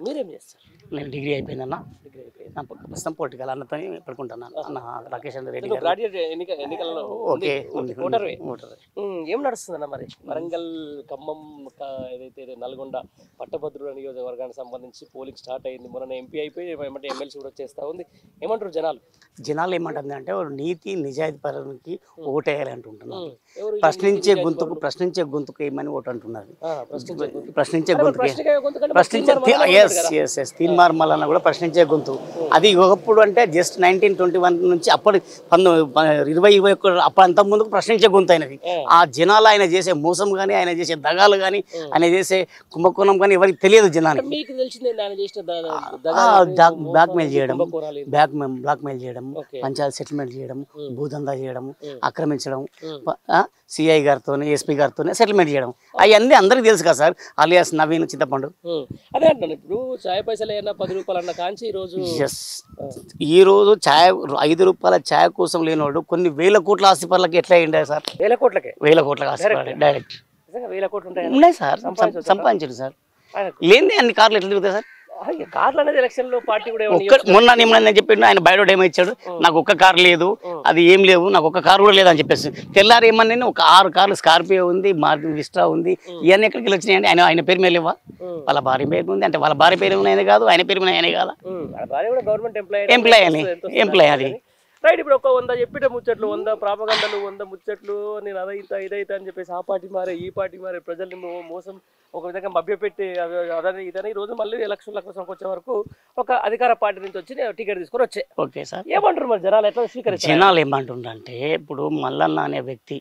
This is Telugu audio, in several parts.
మీరేం చేస్తారు నేను డిగ్రీ అయిపోయిందన్న డిగ్రీ అయిపోయింది నా ప్రస్తుతం పొలిటికల్ అన్నతో పెట్టుకుంటున్నాను అన్న రాకేష్ చంద్ర రెడ్డి గారు గ్రాడ్యుయేట్ ఎన్నిక ఎన్నికలలో ఓకే ఉంది, ఉంది, ఓటర్వే ఓటరే. ఉమ్, ఏం నడుస్తుందన్న మరి వరంగల్ ఖమ్మం క- ఏదైతే నల్గొండ పట్టభద్రుల నియోజకవర్గానికి సంబంధించి పోలింగ్ స్టార్ట్ అయింది మొన్న ఎంపీ అయిపోయి ఏమంటే ఎమ్మెల్సీ కూడా వచ్చేస్తా ఉంది ఏమంటారు జనాలు జనాలు ఏమంటుంది అంటే నీతి నిజాయితీ పరునికి ఓటేయాలి అంటుంటున్నారు ఎవరు ఈ ప్రశ్నించే గొంతుకు ప్రశ్నించే గొంతుకు ఏమని ఓటు అంటున్నారు ఆ, ప్రశ్నించే గొంతు. ప్రశ్నించే మరి గొంతుకు ప్రశ్నించే గొంతు కంటే ప్రశ్నించే తీర్మానం వల్ల S S S Teenmaar Mallanna కూడా ప్రశ్నించే గొంతు అది ఒకప్పుడు అంటే జస్ట్ నైన్టీన్ ట్వంటీ వన్ నుంచి అప్పటి పంతొమ్మిది ఇరవై ఇరవై ఒక్క అప్పుడు అంత ముందుకు ప్రశ్నించే గొంతు అయినది ఆ జనాలు ఆయన చేసే మోసం కానీ ఆయన చేసే దగాలు కానీ ఆయన చేసే కుంభకోణం కానీ ఎవరికి తెలియదు జనానికి మీకు తెలిసిందే ఆయన చేసిన ద- ఆ, దగాలు, బ్లాక్ మోసాలు, బ్లాక్మెయిల్ చేయడం కుంభకోణాలు ఏంటి? బ్లాక్ బ్లాక్మెయిల్ చేయడం ఓకే. పంచాయతీ సెటిల్మెంట్ చేయడం భూదందా చేయడం ఆక్రమించడం ఉమ్. సిఐ గారితో ఎస్పీ గారితో సెటిల్మెంట్ చేయడం అవన్నీ అందరికీ తెలుసు కదా సార్ అలియాస్ నవీన్ చింతపండు ఉమ్. అదే అంటున్నాను ఇప్పుడు చాయ్ పైసలు అయినా పది రూపాయలు అన్న కాంచి ఈ రోజు ఎస్ ఈ రోజు ఛాయ్ ఐదు రూపాయల ఛాయ్ కోసం లేనివాడు కొన్ని వేల కోట్ల ఆస్తిపరులకి ఎట్లా అయ్యిండే సార్ వేల కోట్లకే వేల కోట్ల ఆస్తిపరులు డైరెక్ట్ నిజంగా వేల కోట్లు ఉంటాయి ఉన్నాయి సార్ సంపాదించొచ్చా? సంపాదించారు సార్ ఆయనకు లేని అన్ని కార్లు ఎట్లా తిరుగుతాయి సార్ అయ్య, కార్లు అనేది ఎలక్షన్ లో పార్టీ కూడా ఏమన్నా ఒక్క మొన్న నిమ్మని చెప్పిండు ఆయన బయట ఏమో ఇచ్చాడు నాకు ఒక్క కారు లేదు అది ఏం లేవు నాకు ఒక్క కారు కూడా లేదు అని చెప్పేసి తెల్లారి ఏమన్నా ఒక ఆరు కార్లు స్కార్పియో ఉంది మార్తి విస్టా ఉంది ఇవన్నీ ఎక్కడికి వెళ్ళి వచ్చినాయండి ఆయన ఆయన పేరు మీద లేవా ఉమ్. వాళ్ళ భార్య పేరు ఉంది అంటే వాళ్ళ భార్య పేరు మీద కాదు ఆయన పేరు మీద ఆయన కాదా ఉమ్, ఆ భార్య కూడా గవర్నమెంట్ ఎంప్లాయీ ఎంప్లాయ్ అని ఎంప్లాయ్ అది రైట్ ఇప్పుడు ఒక వంద చెప్పిట ముచ్చట్లు వంద ప్రాపగండలు వంద ముచ్చట్లు నేను అదైతా ఇదైతా అని చెప్పేసి ఆ పార్టీ మారే ఈ పార్టీ మారే ప్రజల్ని మో- మోసం ఒక విధంగా మభ్యపెట్టి అద- అదని ఇదని ఈ రోజు మళ్ళీ ఎలక్షన్ల కోసం వచ్చే వరకు ఒక అధికార పార్టీ నుంచి వచ్చి నేను టికెట్ తీసుకొని వచ్చే ఓకే సార్ ఏమంటారు మరి జనాలు ఎట్లా స్వీకరించారు జనాలు ఏమంటుండంటే ఇప్పుడు మల్లన్న అనే వ్యక్తి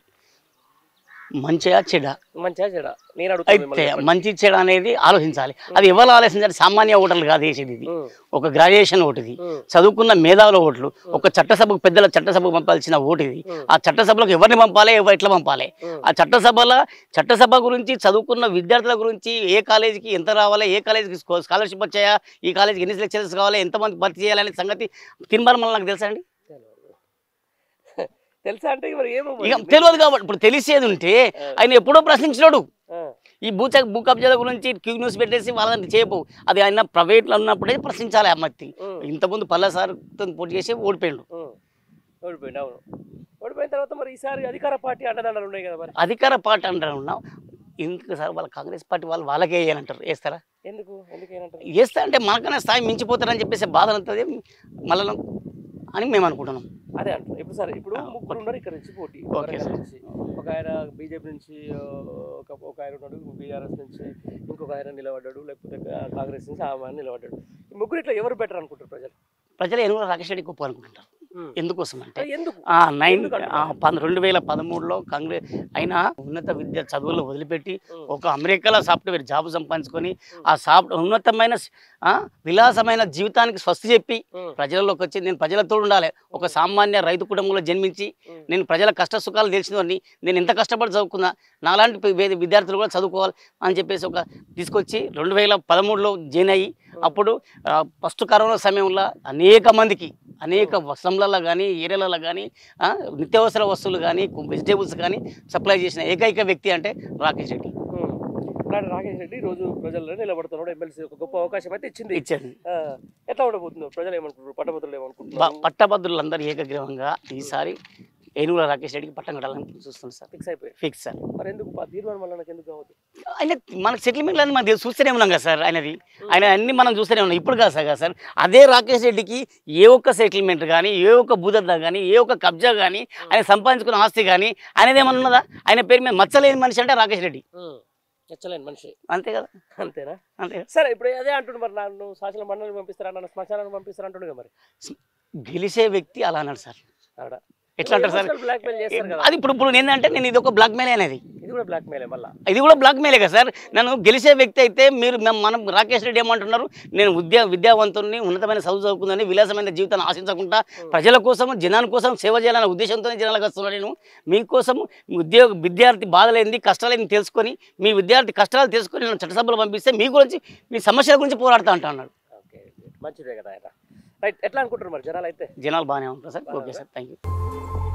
మంచిగా చెడ మంచిగా చెడ నేను అడుగుతాను అయితే మంచి చెడ అనేది ఆలోచించాలి అది ఎవరు ఆలోచించాలి సామాన్య ఓటర్లు కాదు వేసేది ఇది ఉమ్, ఒక గ్రాడ్యుయేషన్ ఓటు ఇది ఉమ్, చదువుకున్న మేధావుల ఓట్లు ఒక చట్టసభకు పెద్దల చట్టసభకు పంపాల్సిన ఓటు ఇది ఆ చట్టసభలకు ఎవరిని పంపాలి ఎవ- ఎట్లా పంపాలి ఆ చట్టసభల చట్టసభ గురించి చదువుకున్న విద్యార్థుల గురించి ఏ కాలేజీకి ఎంత రావాలి ఏ కాలేజీకి స్కో- స్కాలర్షిప్ వచ్చాయా ఈ కాలేజీకి ఎన్ని లెక్చరర్స్ కావాలి ఎంతమంది భర్తీ చేయాలనే సంగతి తిరుమల నాకు తెలుసా అండి తెలుసా అంటే మరి ఏమో మరి. ఇక తెలియదు కాబట్టి ఇప్పుడు తెలిసేది ఉంటే ఆయన ఎప్పుడో ప్రశ్నించినాడు ఆ, ఈ భూ చ- భూ కబ్జాల గురించి క్యూ న్యూస్ పెట్టేసి వాళ్ళని చేయపు అది ఆయన ప్రైవేట్లో ఉన్నప్పుడే ప్రశ్నించాలి ఆ మత్తి ఉమ్. ఇంతకుముందు పల్ల సార్తో పోటీ చేసి ఓడిపోయిండు ఉమ్. ఓడిపోయింది అవును ఓడిపోయిన తర్వాత మరి ఈసారి అధికార పార్టీ అండదండలు ఉన్నాయి కదా మరి అధికార పార్టీ అంటారు ఉన్నాం ఎందుకు సార్ వాళ్ళ కాంగ్రెస్ పార్టీ వాళ్ళు వాళ్ళకే వేయాలంటారు వేస్తారా ఎందుకు ఎందుకు ఏనంటారు వేస్తా అంటే మనకన్నా స్థాయి మించిపోతారని చెప్పేసి బాధ అవుతుంది మళ్ళీ అని మేము అనుకుంటున్నాం అదే అంటారు ఇప్పుడు సరే ఇప్పుడు ముగ్గురు ఉన్నారు ఇక్కడ నుంచి పోటీ ఓకే వరంగల్ సార్. నుంచి ఒక ఆయన బీజేపీ నుంచి ఆ, ఒక ఒక ఆయన ఉన్నాడు బీఆర్ఎస్ నుంచి ఇంకొక ఆయన నిలబడ్డాడు లేకపోతే కాంగ్రెస్ నుంచి ఆమె నిలబడ్డాడు ఈ ముగ్గురు ఇట్లా ఎవరు బెటర్ అనుకుంటారు ప్రజలు ప్రజలు ఎనుగుల రాకేష్ రెడ్డి గొప్ప అనుకుంటారు ఉమ్. ఎందుకోసం అంటే అది ఎందుకు ఆ, నైన్ ఎందుకు అంటారు? ఆ, పద రెండు వేల పదమూడులో కాంగ్రెస్ అయినా ఉన్నత విద్య చదువులు వదిలిపెట్టి ఉమ్. ఒక అమెరికాలో సాఫ్ట్వేర్ జాబ్ సంపాదించుకొని ఆ సాఫ్ట్ ఉన్నతమైన ఆ, విలాసమైన జీవితానికి స్వస్తి చెప్పి ఉమ్. ప్రజలలోకి వచ్చి నేను ప్రజలతో ఉండాలి ఒక సామాన్య రైతు కుటుంబంలో జన్మించి ఉమ్. నేను ప్రజల కష్ట సుఖాలు తెలిసినవని నేను ఎంత కష్టపడి చదువుకున్నా నాలాంటి పి- వేద విద్యార్థులు కూడా చదువుకోవాలి అని చెప్పేసి ఒక తీసుకొచ్చి రెండు వేల పదమూడులో జాయిన్ అయ్యి అప్పుడు ఆ, ఫస్ట్ కరోనా సమయంలో అనేక మందికి అనేక వస్త్రములలో కానీ ఏరియాలలో కానీ నిత్యావసర వస్తువులు కానీ వెజిటేబుల్స్ కానీ సప్లై చేసిన ఏకైక వ్యక్తి అంటే రాకేష్ రెడ్డి ఉమ్. నాడు రాకేష్ రెడ్డి ఈ రోజు ప్రజల్లో నిలబడుతున్నాడు ఎమ్మెల్సీ ఒక గొప్ప అవకాశం అయితే ఇచ్చింది ఇచ్చారు ఆ, ఎట్లా ఉండబోతుందో ప్రజలు ఏమనుకుంటారు పట్టభద్రులు బ- ఏమనుకుంటున్నారు పట్టభద్రులందరూ ఏకగ్రీవంగా ఈసారి ఏనుగుల రాకేష్ రెడ్డికి పట్టం కట్టాలని చూస్తుంది సార్ ఫిక్స్ అయిపోయారు ఫిక్స్ సార్ మరి ఎందుకు పా- తీర్మానం వల్ల నాకు ఎందుకు కావద్దు ఆయన మనకు సెటిల్మెంట్లు అన్ని మనం తెలుసు- చూస్తూనే ఉన్నాం కదా సార్ ఆయనది ఆయన అన్ని మనం చూస్తూనే ఉన్నాం ఇప్పుడు కాదు సార్ కదా సార్ అదే రాకేష్ రెడ్డికి ఏ ఒక్క సెటిల్మెంట్ కానీ ఏ ఒక్క భూదత్త కానీ ఏ ఒక్క కబ్జా కానీ ఆయన సంపాదించుకున్న ఆస్తి కానీ ఆయనది ఏమన్నా ఉన్నదా ఆయన పేరు మీద మచ్చలేని మనిషి అంటే రాకేష్ రెడ్డి నచ్చలేని మనిషి అంతే కదా అంతేనా అంతే కదా. సరే ఇప్పుడు అదే అంటుండు మరి నన్ను శాసన మండలికి పంపిస్తారా నన్ను శ్మశానానికి పంపిస్తారా అంటుండగా మరి గెలిచే వ్యక్తి అలా అన్నాడు సార్ ఆడ ఎట్లా అంటారు సార్ బ్లాక్ మెయిల్ చేస్తారు కదా అది ఇప్పుడు ఇప్పుడు ఏంటంటే నేను ఇది ఒక బ్లాక్ మెయిల్ అనేది ఇది కూడా బ్లాక్ మెయిల్ మళ్ళా ఇది కూడా బ్లాక్ మెయిలే కదా సార్ నన్ను గెలిచే వ్యక్తి అయితే మీరు మేము- మనం రాకేష్ రెడ్డి ఏమంటున్నారు నేను విద్యా విద్యావంతుని ఉన్నతమైన చదువు చదువుకుందని విలాసమైన జీవితాన్ని ఆశించకుండా ప్రజల కోసం జనాల కోసం సేవ చేయాలనే ఉద్దేశంతోనే జనాలకు వస్తున్నాను నేను మీకోసం మీ ఉద్యోగ విద్యార్థి బాధలేంది కష్టాలేంది తెలుసుకొని మీ విద్యార్థి కష్టాలు తెలుసుకొని నన్ను చట్టసభలో పంపిస్తే మీ గురించి మీ సమస్యల గురించి పోరాడుతూ అంటున్నాడు ఓకే మంచిదే కదా ఆయన రైట్ ఎట్లా అనుకుంటారు మరి జనాలు అయితే జనాలు బాగానే ఉంటారు sir okay sir thank you